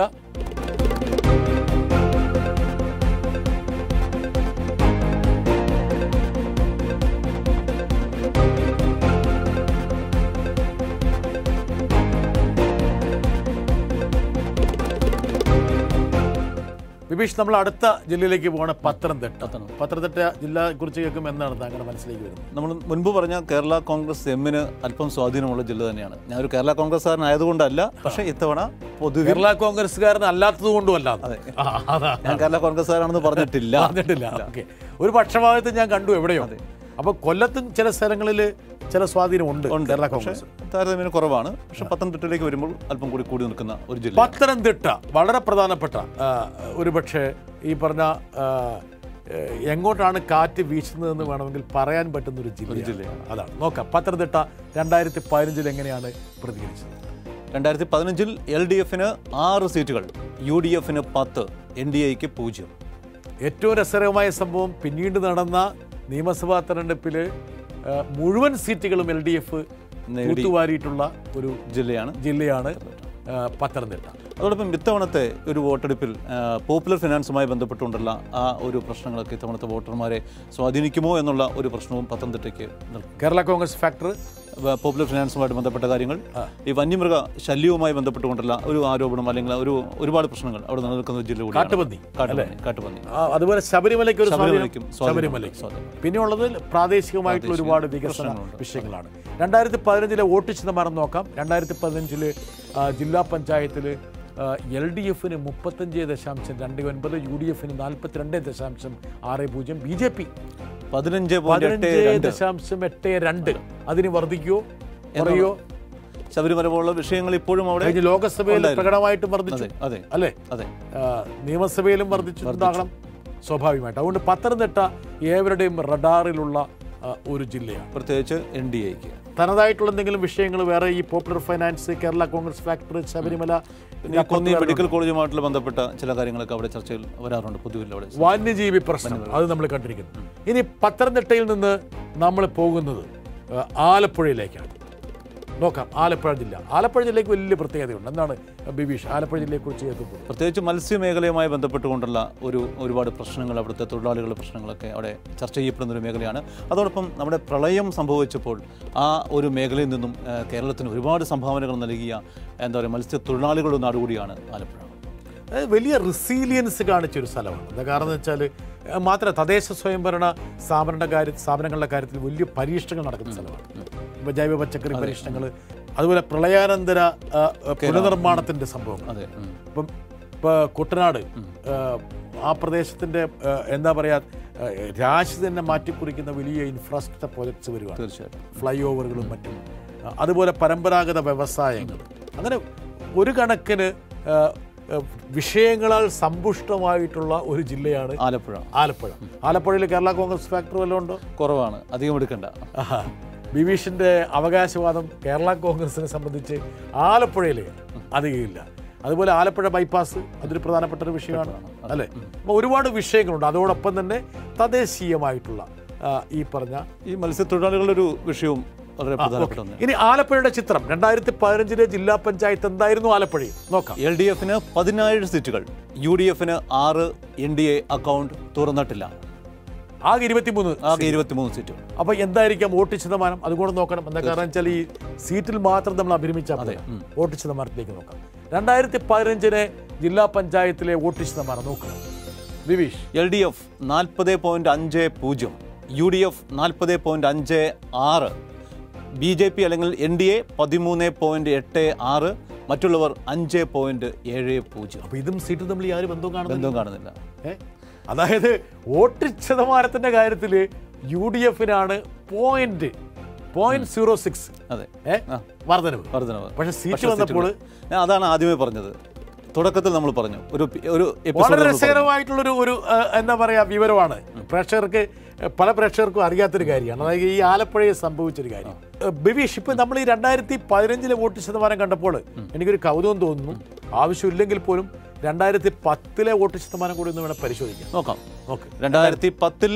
വിഭീഷ് നമ്മൾ അടുത്ത ജില്ലയിലേക്ക് പോകണ പത്തനംതിട്ട പത്തനംതിട്ട ജില്ലയെ കുറിച്ച് കേൾക്കുമ്പോൾ എന്താണ് താങ്കളുടെ മനസ്സിലേക്ക് വരുന്നത് നമ്മൾ മുൻപ് പറഞ്ഞ കേരള കോൺഗ്രസ് എമ്മിന് അല്പം സ്വാധീനമുള്ള ജില്ല തന്നെയാണ് ഞാനൊരു കേരള കോൺഗ്രസ്സുകാരനായതുകൊണ്ടല്ല പക്ഷേ ഇത്തവണ പൊതുവെ കേരള കോൺഗ്രസ്സുകാരൻ അല്ലാത്തത് കൊണ്ടും അല്ലാതെ ആ, അതാ ഞാൻ കേരള കോൺഗ്രസ്സുകാരാണെന്ന് പറഞ്ഞിട്ടില്ല പറഞ്ഞിട്ടില്ല ഓക്കെ ഒരു പക്ഷഭാഗത്ത് ഞാൻ കണ്ടു എവിടെയോ അപ്പൊ കൊല്ലത്തും ചില സ്ഥലങ്ങളിൽ ചില സ്വാധീനമുണ്ട് കേരള കോൺഗ്രസ് താരതമ്യം കുറവാണ് പക്ഷെ പത്തനംതിട്ടയിലേക്ക് വരുമ്പോൾ അല്പം കൂടി കൂടി നിൽക്കുന്ന ഒരു ജില്ല പത്തനംതിട്ട വളരെ പ്രധാനപ്പെട്ട ആ, ഒരു പക്ഷേ ഈ പറഞ്ഞ ആ, ഏഹ്, എങ്ങോട്ടാണ് കാറ്റ് വീശുന്നതെന്ന് വേണമെങ്കിൽ പറയാൻ പറ്റുന്ന ഒരു ജില്ലയാണ് അതാണ് നോക്കാം പത്തനംതിട്ട രണ്ടായിരത്തി പതിനഞ്ചിൽ എങ്ങനെയാണ് പ്രതികരിച്ചത് രണ്ടായിരത്തി പതിനഞ്ചിൽ എൽ ഡി എഫിന് ആറ് സീറ്റുകൾ യു ഡി എഫിന് പത്ത് എൻ ഡി എക്ക് പൂജ്യം ഏറ്റവും രസകരമായ സംഭവം പിന്നീട് നടന്ന നിയമസഭാ തെരഞ്ഞെടുപ്പിൽ ആ, മുഴുവൻ സീറ്റുകളും എൽ ഡി എഫ് തൂത്തുവാരിയിട്ടുള്ള ഒരു ജില്ലയാണ് ജില്ലയാണ് ആ, പത്തനംതിട്ട അതോടൊപ്പം ഇത്തവണത്തെ ഒരു വോട്ടെടുപ്പിൽ ആ, പോപ്പുലർ ഫിനാൻസുമായി ബന്ധപ്പെട്ടുകൊണ്ടുള്ള ആ ഒരു പ്രശ്നങ്ങളൊക്കെ ഇത്തവണത്തെ വോട്ടർമാരെ സ്വാധീനിക്കുമോ എന്നുള്ള ഒരു പ്രശ്നവും പത്തനംതിട്ടയ്ക്ക് നിൽക്കും കേരള കോൺഗ്രസ് ഫാക്ടർ വ- പോപ്പുലർ ഫിനാൻസുമായിട്ട് ബന്ധപ്പെട്ട കാര്യങ്ങൾ ഈ വന്യമൃഗ ശല്യവുമായി ബന്ധപ്പെട്ടുകൊണ്ടുള്ള ഒരു ആരോപണം അല്ലെങ്കിൽ ഒരു ഒരുപാട് പ്രശ്നങ്ങൾ അവിടെ നിലനിൽക്കുന്ന ഒരു ജില്ല കൂടിയാണ് കാട്ടുപന്നി കാട്ടുപന്നി കാട്ടുപന്നി ആ, അതുപോലെ ശബരിമലയ്ക്ക് ഒരു സ്വാധീനം ശബരിമലയ്ക്കും സ്വാധീനം. ശബരിമലയ്ക്ക് സ്വാധീനം. പിന്നെ ഉള്ളത് പ്രാദേശികമായിട്ടുള്ള ഒരുപാട് വികസന വിഷയങ്ങളാണ് രണ്ടായിരത്തി പതിനഞ്ചിലെ വോട്ട് ശതമാനം നോക്കാം രണ്ടായിരത്തി പതിനഞ്ചില് ജില്ലാ പഞ്ചായത്തിൽ എൽ ഡി എഫിന് മുപ്പത്തഞ്ച് ദശാംശം രണ്ട് ഒൻപത് യു ഡി എഫിന് നാൽപ്പത്തിരണ്ട് ദശാംശം ആറ് പൂജ്യം ബി ജെ പി പതിനഞ്ച് പോയിന്റ് എട്ട് പതിനഞ്ച് രണ്ട് ദശാംശം എട്ട് രണ്ട് അതിന് വർദ്ധിക്കുവോ കുറയോ ശബരിമല പോലുള്ള വിഷയങ്ങൾ ഇപ്പോഴും അവിടെ കഴിഞ്ഞ ലോകസഭയിൽ പ്രകടമായിട്ടും വർദ്ധിച്ചു അതെ അതെ അല്ലേ അതെ ആ, നിയമസഭയിലും വർദ്ധിച്ചിട്ടുണ്ടാകണം സ്വാഭാവികമായിട്ട് അതുകൊണ്ട് പത്തനംതിട്ട ഏവരുടെയും റഡാറിലുള്ള ആ, ഒരു ജില്ലയാണ് പ്രത്യേകിച്ച് എൻ ഡി എക്ക് തനതായിട്ടുള്ള എന്തെങ്കിലും വിഷയങ്ങൾ വേറെ ഈ popular finance Kerala Congress factory Sabarimala പിന്നെ കൊന്നി മെഡിക്കൽ കോളേജുമായിട്ടുള്ള ബന്ധപ്പെട്ട ചില കാര്യങ്ങളൊക്കെ അവിടെ ചർച്ചയിൽ വരാറുണ്ട് പൊതുവിൽ അവിടെ വന്യജീവി പ്രശ്നം അത് നമ്മൾ കണ്ടിരിക്കുന്നു ഇനി പത്തനംതിട്ടയിൽ നിന്ന് നമ്മൾ പോകുന്നത് ആ, ആലപ്പുഴയിലേക്കാണ് നോക്കാം ആലപ്പുഴ ജില്ല ആലപ്പുഴ ജില്ലയ്ക്ക് വലിയ പ്രത്യേകതയുണ്ട് എന്താണ് ബിബീഷ് ആലപ്പുഴ ജില്ലയെക്കുറിച്ച് കേൾക്കുമ്പോൾ പ്രത്യേകിച്ച് മത്സ്യമേഖലയുമായി ബന്ധപ്പെട്ടുകൊണ്ടുള്ള ഒരു ഒരുപാട് പ്രശ്നങ്ങൾ അവിടുത്തെ തൊഴിലാളികളുടെ പ്രശ്നങ്ങളൊക്കെ അവിടെ ചർച്ച ചെയ്യപ്പെടുന്ന ഒരു മേഖലയാണ് അതോടൊപ്പം നമ്മുടെ പ്രളയം സംഭവിച്ചപ്പോൾ ആ ഒരു മേഖലയിൽ നിന്നും ആ, കേരളത്തിന് ഒരുപാട് സംഭാവനകൾ നൽകിയ എന്താ പറയുക മത്സ്യത്തൊഴിലാളികളുടെ നാടുകൂടിയാണ് ആലപ്പുഴ അത് വലിയ റിസീലിയൻസ് കാണിച്ച ഒരു സ്ഥലമാണ് എന്താ കാരണം എന്ന് വെച്ചാൽ മാത്രം തദ്ദേശ സ്വയംഭരണ സ്ഥാപനങ്ങളുടെ കാര്യ സ്ഥാപനങ്ങളുടെ കാര്യത്തിൽ വലിയ പരീക്ഷണങ്ങൾ നടക്കുന്ന സ്ഥലമാണ് ഇപ്പൊ ജൈവ പച്ചക്കറി പരീക്ഷണങ്ങൾ അതുപോലെ പ്രളയാനന്തര ആ, പുനർനിർമ്മാണത്തിന്റെ സംഭവങ്ങൾ അതെ ഉം. ഇപ്പം ഇപ്പൊ കുട്ടനാട് ആ, ആ പ്രദേശത്തിന്റെ ആ, എന്താ പറയാ ആ, രാശി തന്നെ മാറ്റിക്കുറിക്കുന്ന വലിയ ഇൻഫ്രാസ്ട്രക്ചർ പ്രോജക്ട്സ് വരുവാണ് തീർച്ചയായിട്ടും ഫ്ലൈ ഓവറുകളും മറ്റും ആ, അതുപോലെ പരമ്പരാഗത വ്യവസായങ്ങൾ അങ്ങനെ ഒരു കണക്കിന് ആ, ആ, വിഷയങ്ങളാൽ സമ്പുഷ്ടമായിട്ടുള്ള ഒരു ജില്ലയാണ് ആലപ്പുഴ ആലപ്പുഴ ആലപ്പുഴയിൽ കേരള കോൺഗ്രസ് ഫാക്ടറി വല്ലതും ഉണ്ടോ കുറവാണ് അധികം എടുക്കണ്ട ആഹാ. ബിബീഷിന്റെ അവകാശവാദം കേരള കോൺഗ്രസിനെ സംബന്ധിച്ച് ആലപ്പുഴയിൽ അധികമില്ല അതുപോലെ ആലപ്പുഴ ബൈപ്പാസ് അതൊരു പ്രധാനപ്പെട്ട ഒരു വിഷയമാണ് അല്ലേ അപ്പോൾ ഒരുപാട് വിഷയങ്ങളുണ്ട് അതോടൊപ്പം തന്നെ തദ്ദേശീയമായിട്ടുള്ള ആ, ഈ പറഞ്ഞ ഈ മത്സ്യത്തൊഴിലാളികളുടെ ഒരു വിഷയവും വളരെ പ്രധാനപ്പെട്ട ഒന്ന് ഇനി ആലപ്പുഴയുടെ ചിത്രം രണ്ടായിരത്തി പതിനഞ്ചിലെ ജില്ലാ പഞ്ചായത്ത് എന്തായിരുന്നു ആലപ്പുഴയിൽ നോക്കാം എൽ ഡി എഫിന് പതിനേഴ് സീറ്റുകൾ യു ഡി എഫിന് ആറ് എൻ ഡി എ അക്കൗണ്ട് തുറന്നിട്ടില്ല ആകെ ഇരുപത്തിമൂന്ന് ആകെ ഇരുപത്തിമൂന്ന് സീറ്റുകൾ അപ്പൊ എന്തായിരിക്കാം വോട്ട് ശതമാനം അതുകൂടെ നോക്കണം എന്താ കാരണം വെച്ചാൽ ഈ സീറ്റിൽ മാത്രം നമ്മൾ അഭിരമിച്ചാൽ പോരാ. വോട്ട് ശതമാനത്തിലേക്ക് നോക്കാം രണ്ടായിരത്തി പതിനഞ്ചിന് ജില്ലാ പഞ്ചായത്തിലെ വോട്ട് ശതമാനം നോക്കുക വിവീഷ് എൽ ഡി എഫ് നാൽപ്പത് പോയിന്റ് അഞ്ച് പൂജ്യം യു ഡി എഫ് നാൽപ്പത് പോയിന്റ് അഞ്ച് ആറ് ബി ജെ പി അല്ലെങ്കിൽ എൻ ഡി എ പതിമൂന്ന് പോയിന്റ് എട്ട് ആറ് മറ്റുള്ളവർ അഞ്ച് പോയിന്റ് ഏഴ് പൂജ്യം അപ്പൊ ഇതും സീറ്റും തമ്മിൽ യാതൊരു ബന്ധവും കാണുന്നില്ല ബന്ധവും കാണുന്നില്ല ഏ? അതായത് വോട്ട് ശതമാനത്തിന്റെ കാര്യത്തിൽ യു ഡി എഫിനാണ് പോയിന്റ് പോയിന്റ് സീറോ സിക്സ് അതെ ഏ വർധനവ് വർധനവ് പക്ഷെ സീറ്റ് പക്ഷേ വന്നപ്പോൾ സീറ്റുകൾ- ഞാൻ അതാണ് ആദ്യമേ പറഞ്ഞത് തുടക്കത്തിൽ നമ്മൾ പറഞ്ഞു ഒരു പി- ഒരു വളരെ എപ്പിസോഡ് രസകരമായിട്ടുള്ളൊരു ഒരു ആ, എന്താ പറയാ വിവരമാണ് പ്രേക്ഷകർക്ക് പല പ്രേക്ഷകർക്കും അറിയാത്തൊരു കാര്യമാണ് അതായത് ഈ ആലപ്പുഴയിൽ സംഭവിച്ചൊരു കാര്യം ഏ, ബിബീഷ് ഇപ്പൊ നമ്മൾ ഈ രണ്ടായിരത്തി പതിനഞ്ചിലെ വോട്ട് ശതമാനം കണ്ടപ്പോൾ എനിക്കൊരു കൗതുകം തോന്നുന്നു ആവശ്യമില്ലെങ്കിൽ പോലും രണ്ടായിരത്തി പത്തിലെ വോട്ട് ശതമാനം കൂടി ഒന്ന് വേണം പരിശോധിക്കാം നോക്കാം നോക്ക് രണ്ടായിരത്തി പത്തിൽ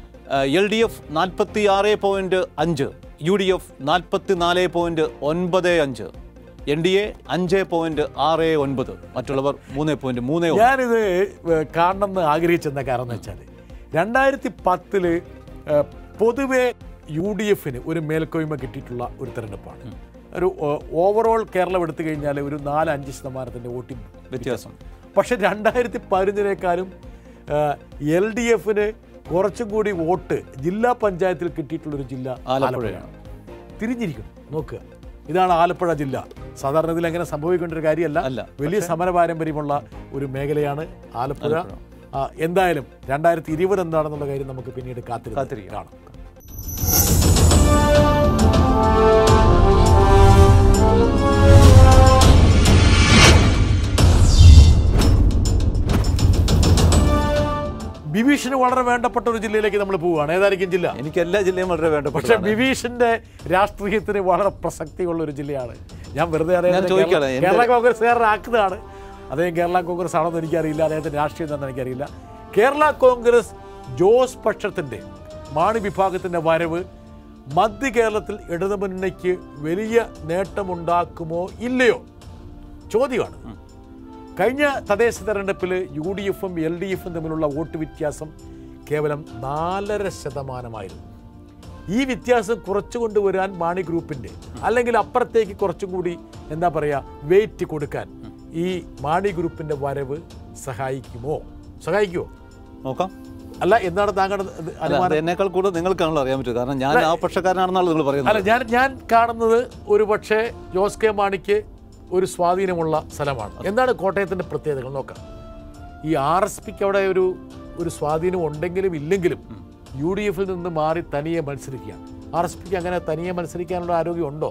എൽ ഡി എഫ് നാൽപ്പത്തി ആറ് പോയിന്റ് അഞ്ച് യു ഡി എഫ് നാൽപ്പത്തി നാല് പോയിന്റ് ഒൻപത് അഞ്ച് എൻ ഡി എ അഞ്ച് പോയിന്റ് ആറ് ഒൻപത് മറ്റുള്ളവർ മൂന്ന് പോയിന്റ് മൂന്ന് ഒന്ന്. ഞാനിത് ഏ, കാണണമെന്ന് ആഗ്രഹിച്ചെന്ന കാരണം എന്ന് വെച്ചാൽ രണ്ടായിരത്തി പത്തില് ഏ, പൊതുവെ യു ഡി എഫിന് ഒരു മേൽക്കോയ്മ കിട്ടിയിട്ടുള്ള ഒരു തെരഞ്ഞെടുപ്പാണ് ഒരു ഓവറോൾ കേരളം എടുത്തു കഴിഞ്ഞാൽ ഒരു നാല് അഞ്ച് ശതമാനത്തിൻ്റെ വോട്ടിംഗ് വ്യത്യാസം പക്ഷെ രണ്ടായിരത്തി പതിനഞ്ചിനേക്കാളും എൽ ഡി എഫിന് കുറച്ചും കൂടി വോട്ട് ജില്ലാ പഞ്ചായത്തിൽ കിട്ടിയിട്ടുള്ളൊരു ജില്ല ആലപ്പുഴയാണ്. തിരിഞ്ഞിരിക്കുന്നു നോക്കുക ഇതാണ് ആലപ്പുഴ ജില്ല സാധാരണ ഇതിൽ അങ്ങനെ സംഭവിക്കേണ്ട ഒരു കാര്യമല്ല അല്ല. വലിയ സമര പാരമ്പര്യമുള്ള ഒരു മേഖലയാണ് ആലപ്പുഴ ആ, എന്തായാലും രണ്ടായിരത്തി ഇരുപത് എന്താണെന്നുള്ള കാര്യം നമുക്ക് പിന്നീട് കാത്തിരി കാത്തിരിക്കാം. കാണാം ബിഭീഷന് വളരെ വേണ്ടപ്പെട്ട ഒരു ജില്ലയിലേക്ക് നമ്മൾ പോവുകയാണ് ഏതായിരിക്കും ജില്ല എനിക്ക് എല്ലാ ജില്ലയും വളരെ പക്ഷെ വേണ്ടപ്പെട്ടതാണ് ബിഭീഷിന്റെ രാഷ്ട്രീയത്തിന് വളരെ പ്രസക്തിയുള്ള ഒരു ജില്ലയാണ് ഞാൻ വെറുതെ അദ്ദേഹത്തെ ചോദിക്കുകയാണ്, കേരള- എൻ്റെ- കേരള കോൺഗ്രസ്സുകാരൻ ആക്കുന്നതാണ് അദ്ദേഹം കേരള കോൺഗ്രസ് ആണെന്ന് എനിക്കറിയില്ല അദ്ദേഹത്തിന്റെ രാഷ്ട്രീയം എന്താണെന്ന് എനിക്കറിയില്ല കേരള കോൺഗ്രസ് ജോസ് പക്ഷത്തിന്റെ മാണി വിഭാഗത്തിന്റെ വരവ് മധ്യ കേരളത്തിൽ ഇടതുമുന്നണിക്ക് വലിയ നേട്ടമുണ്ടാക്കുമോ ഇല്ലയോ ചോദ്യമാണ് കഴിഞ്ഞ തദ്ദേശ തെരഞ്ഞെടുപ്പിൽ യു ഡി എഫും എൽ ഡി എഫും തമ്മിലുള്ള വോട്ട് വ്യത്യാസം കേവലം നാലര ശതമാനമായിരുന്നു ഈ വ്യത്യാസം കുറച്ചു കൊണ്ടുവരാൻ മാണി ഗ്രൂപ്പിന്റെ അല്ലെങ്കിൽ അപ്പുറത്തേക്ക് കുറച്ചും കൂടി എന്താ പറയുക വെയിറ്റ് കൊടുക്കാൻ ഈ മാണി ഗ്രൂപ്പിന്റെ വരവ് സഹായിക്കുമോ സഹായിക്കുമോ നോക്കാം അല്ല എന്താണ് താങ്കളുടെ ഇത് അല്ല അനുമാനം അത് എന്നേക്കാൾ കൂടുതൽ നിങ്ങൾക്കാണല്ലോ അറിയാൻ പറ്റും കാരണം ഞാൻ ആ പക്ഷക്കാരനാണെന്നാണ് നിങ്ങൾ അല്ല പറയുന്നത് ഞാൻ ഞാൻ കാണുന്നത് ഒരു പക്ഷേ ജോസ് കെ മാണിക്ക് ഒരു സ്വാധീനമുള്ള സ്ഥലമാണ് എന്താണ് കോട്ടയത്തിന്റെ പ്രത്യേകതകൾ നോക്കാം ഈ ആർ എസ് പിക്ക് അവിടെ ഒരു ഒരു സ്വാധീനം ഉണ്ടെങ്കിലും ഇല്ലെങ്കിലും യു ഡി എഫിൽ നിന്ന് മാറി തനിയെ മത്സരിക്കുകയാണ് ആർ എസ് പിക്ക് അങ്ങനെ തനിയെ മത്സരിക്കാനുള്ള ആരോഗ്യം ഉണ്ടോ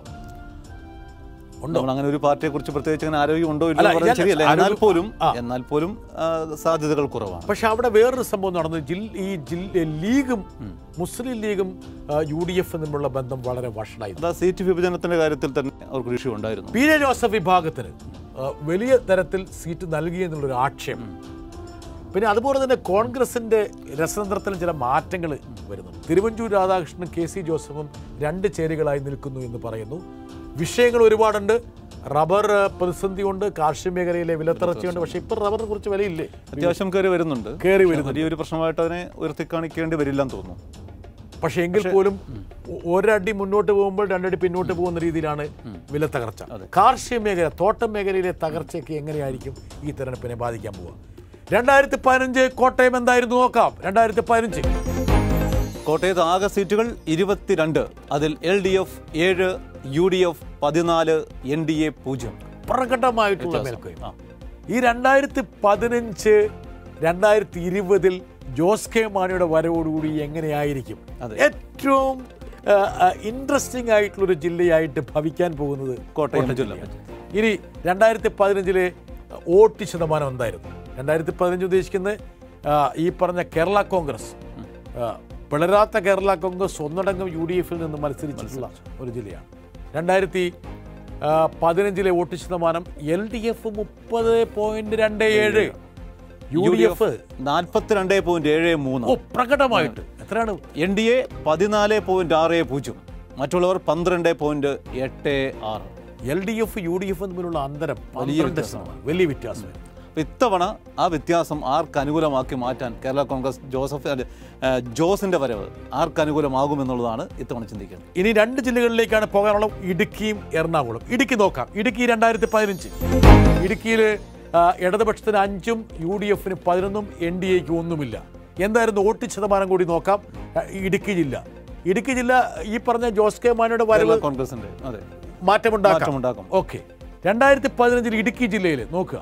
ഉണ്ടോ നമ്മൾ അങ്ങനെ ഒരു പാർട്ടിയെ കുറിച്ച് പ്രത്യേകിച്ച് അങ്ങനെ ആരോഗ്യം ഉണ്ടോ അല്ല, ഇല്ല പറയുന്നത് ഞാൻ- ശരിയല്ല എന്നാൽ ആരോഗ്യം- പോലും ആ. എന്നാൽ പോലും ആ, സാധ്യതകൾ കുറവാണ് പക്ഷെ അവിടെ വേറൊരു സംഭവം നടന്നു ജിൽ ഈ ജില്ല ലീഗും മുസ്ലിം ലീഗും യു ഡി എഫ് തമ്മിലുള്ള ബന്ധം വളരെ വഷളായി അതാ സീറ്റ് വിഭജനത്തിന്റെ കാര്യത്തിൽ തന്നെ അവർക്ക് ഇഷ്യൂ ഉണ്ടായിരുന്നു പി ജെ ജോസഫ് വിഭാഗത്തിന് ആ, വലിയ തരത്തിൽ സീറ്റ് നൽകി എന്നുള്ളൊരു ആക്ഷേപം പിന്നെ അതുപോലെ തന്നെ കോൺഗ്രസിന്റെ രസതന്ത്രത്തിലും ചില മാറ്റങ്ങൾ വരുന്നുണ്ട് തിരുവഞ്ചൂർ രാധാകൃഷ്ണനും കെ സി ജോസഫും രണ്ട് ചേരികളായി നിൽക്കുന്നു എന്ന് പറയുന്നു വിഷയങ്ങൾ ഒരുപാടുണ്ട് റബ്ബർ ആ, പ്രതിസന്ധിയുണ്ട് കാർഷിക മേഖലയിലെ വിലത്തറച്ചുണ്ട് പക്ഷേ ഇപ്പം റബ്ബറിനെ കുറിച്ച് വിലയില്ലേ അത്യാവശ്യം കയറി വരുന്നുണ്ട് കയറി പക്ഷേ വലിയൊരു പ്രശ്നമായിട്ട് അതിനെ ഉയർത്തി കാണിക്കേണ്ടി വരില്ലെന്ന് തോന്നുന്നു പക്ഷേ എങ്കിൽ പോലും ഒ- ഒരടി മുന്നോട്ട് പോകുമ്പോൾ രണ്ടടി പിന്നോട്ട് പോകുന്ന രീതിയിലാണ് വില തകർച്ച കാർഷിക മേഖല തോട്ടം മേഖലയിലെ തകർച്ചയൊക്കെ എങ്ങനെയായിരിക്കും ഈ തെരഞ്ഞെടുപ്പിനെ ബാധിക്കാൻ പോവുക രണ്ടായിരത്തി പതിനഞ്ച് കോട്ടയം എന്തായിരുന്നു നോക്കാം രണ്ടായിരത്തി പതിനഞ്ച് കോട്ടയത്ത് ആകെ സീറ്റുകൾ ഇരുപത്തിരണ്ട് അതിൽ എൽ ഡി എഫ് ഏഴ് യു ഡി എഫ് പതിനാല് എൻ ഡി എ പൂജ്യം പ്രകടമായിട്ടുള്ള മേൽക്കോയ്മ ആ. ഈ രണ്ടായിരത്തി പതിനഞ്ച് രണ്ടായിരത്തി ഇരുപതിൽ ജോസ് കെ മാണിയുടെ വരവോടുകൂടി എങ്ങനെയായിരിക്കും അതെ. ഏറ്റവും ഇൻട്രസ്റ്റിംഗ് ആയിട്ടുള്ളൊരു ജില്ലയായിട്ട് ഭവിക്കാൻ പോകുന്നത് കോട്ടയം ജില്ല ജില്ലയാണ്. ഇനി രണ്ടായിരത്തി പതിനഞ്ചിലെ വോട്ട് ശതമാനം എന്തായിരുന്നു രണ്ടായിരത്തി പതിനഞ്ച് ഉദ്ദേശിക്കുന്നത് ആ, ഈ പറഞ്ഞ കേരള കോൺഗ്രസ് ആ, പിളരാത്ത കേരള കോൺഗ്രസ് ഒന്നടങ്കം യു ഡി എഫിൽ നിന്ന് മത്സരിച്ചിട്ടുള്ള ഒരു ജില്ലയാണ് രണ്ടായിരത്തി ആ, പതിനഞ്ചിലെ വോട്ട് ശതമാനം എൽ ഡി എഫ് മുപ്പത് പോയിന്റ് രണ്ട് ഏഴ് യു ഡി എഫ് നാൽപ്പത്തിരണ്ട് പോയിന്റ് ഏഴ് മൂന്ന് ഓ പ്രകടമായിട്ട് എത്രയാണ് എൻ ഡി എ പതിനാല് പോയിന്റ് ആറ് പൂജ്യം മറ്റുള്ളവർ പന്ത്രണ്ട് പോയിന്റ് എട്ട് ആറ് L D F U D F തമ്മിലുള്ള അന്തരം പന്ത്രണ്ട് ശതമാനം വലിയ വ്യത്യാസം അപ്പൊ ഇത്തവണ ആ വ്യത്യാസം ആർക്ക് അനുകൂലമാക്കി മാറ്റാൻ കേരള കോൺഗ്രസ് ജോസഫ് അല്ല, ആ, ജോസിന്റെ വരവ് ആർക്ക് അനുകൂലമാകുമെന്നുള്ളതാണ് ഇത്തവണ ചിന്തിക്കുന്നത് ഇനി രണ്ട് ജില്ലകളിലേക്കാണ് പോകാനുള്ള ഇടുക്കിയും എറണാകുളം ഇടുക്കി നോക്കാം ഇടുക്കി രണ്ടായിരത്തി പതിനഞ്ച് ഇടുക്കിയിൽ ഇടതുപക്ഷത്തിന് അഞ്ചും യു ഡി എഫിന് പതിനൊന്നും എൻ ഡി എക്ക് ഒന്നുമില്ല എന്തായിരുന്നു വോട്ട് ശതമാനം കൂടി നോക്കാം ആ, ഇടുക്കി ജില്ല ഇടുക്കി ജില്ല ഈ പറഞ്ഞ ജോസ് കെ മാണിയുടെ വരവ് കേരള കോൺഗ്രസിന്റെ അതെ മാറ്റമുണ്ടാക്കാം മാറ്റമുണ്ടാക്കും ഓക്കെ രണ്ടായിരത്തി പതിനഞ്ചിൽ ഇടുക്കി ജില്ലയിൽ നോക്കുക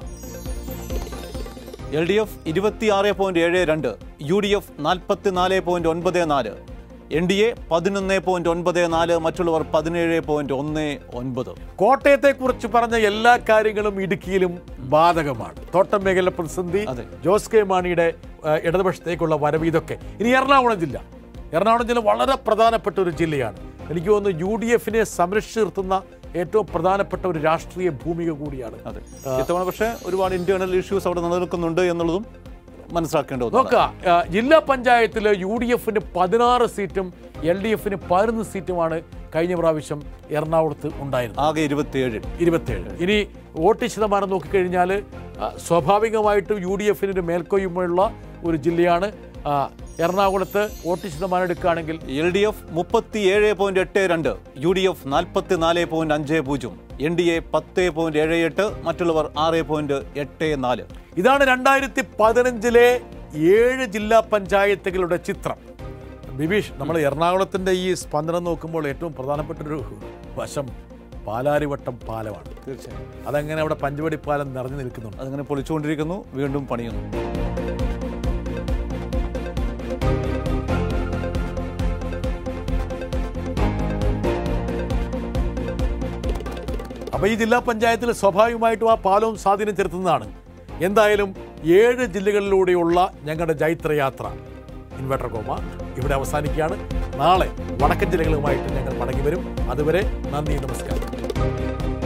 എൽ ഡി എഫ് ഇരുപത്തിയാറ് പോയിന്റ് ഏഴ് രണ്ട് യു ഡി എഫ് നാൽപ്പത്തിനാല് പോയിന്റ് ഒൻപത് നാല് എൻ ഡി എ പതിനൊന്ന് പോയിന്റ് ഒൻപത് നാല് മറ്റുള്ളവർ പതിനേഴ് പോയിന്റ് ഒന്ന് ഒൻപത് കോട്ടയത്തെ കുറിച്ച് പറഞ്ഞ എല്ലാ കാര്യങ്ങളും ഇടുക്കിയിലും ബാധകമാണ് തോട്ടം മേഖല പ്രതിസന്ധി അതെ. ജോസ് കെ മാണിയുടെ ആ, ഇടതുപക്ഷത്തേക്കുള്ള വരവ് ഇതൊക്കെ ഇനി എറണാകുളം ജില്ല എറണാകുളം ജില്ല വളരെ പ്രധാനപ്പെട്ട ഒരു ജില്ലയാണ് എനിക്ക് തോന്നുന്നു യു ഡി എഫിനെ സംരക്ഷിച്ചു നിർത്തുന്ന ഏറ്റവും പ്രധാനപ്പെട്ട ഒരു രാഷ്ട്രീയ ഭൂമിക കൂടിയാണ് അതെ ഇത്തവണ പക്ഷേ ഒരുപാട് ഇന്റേണൽ ഇഷ്യൂസ് അവിടെ നിലനിൽക്കുന്നുണ്ട് എന്നുള്ളതും മനസ്സിലാക്കേണ്ട ഒന്നാണ് നോക്കുക ആ, ജില്ലാ പഞ്ചായത്തിൽ യു ഡി എഫിന് പതിനാറ് സീറ്റും എൽ ഡി എഫിന് പതിനൊന്ന് സീറ്റുമാണ് കഴിഞ്ഞ പ്രാവശ്യം എറണാകുളത്ത് ഉണ്ടായിരുന്നത് ആകെ ഇരുപത്തിയേഴ് ഇരുപത്തേഴ് ഇനി വോട്ട് ശതമാനം നോക്കിക്കഴിഞ്ഞാൽ ആ, സ്വാഭാവികമായിട്ടും യു ഡി എഫിന് ഒരു മേൽക്കോയ്മയുള്ള ഒരു ജില്ലയാണ് ആ, എറണാകുളത്ത് വോട്ട് ശതമാനം എടുക്കുകയാണെങ്കിൽ എൽ ഡി എഫ് മുപ്പത്തി ഏഴ് പോയിന്റ് എട്ട് രണ്ട് യു ഡി എഫ് നാൽപ്പത്തി നാല് പോയിന്റ് അഞ്ച് പൂജ്യം എൻ ഡി എ പത്ത് പോയിന്റ് ഏഴ് എട്ട് മറ്റുള്ളവർ ആറ് പോയിന്റ് എട്ട് നാല് ഇതാണ് രണ്ടായിരത്തി പതിനഞ്ചിലെ ഏഴ് ജില്ലാ പഞ്ചായത്തുകളുടെ ചിത്രം ബിബീഷ് നമ്മൾ എറണാകുളത്തിൻ്റെ ഈ സ്പന്ദനം നോക്കുമ്പോൾ ഏറ്റവും പ്രധാനപ്പെട്ട ഒരു വശം പാലാരിവട്ടം പാലമാണ് തീർച്ചയായും അതങ്ങനെ അവിടെ പഞ്ചവടി പാലം നിറഞ്ഞു നിൽക്കുന്നുണ്ട് അതങ്ങനെ പൊളിച്ചുകൊണ്ടിരിക്കുന്നു വീണ്ടും പണിയുന്നു അപ്പോൾ ഈ ജില്ലാ പഞ്ചായത്തിൽ സ്വാഭാവികമായിട്ടും ആ പാലവും സ്വാധീനം ചെലുത്തുന്നതാണ് എന്തായാലും ഏഴ് ജില്ലകളിലൂടെയുള്ള ഞങ്ങളുടെ ജൈത്രയാത്ര ഇൻവെർട്ടർ കോമ ഇവിടെ അവസാനിക്കുകയാണ് നാളെ വടക്കൻ ജില്ലകളുമായിട്ട് ഞങ്ങൾ മടങ്ങി വരും അതുവരെ നന്ദി നമസ്കാരം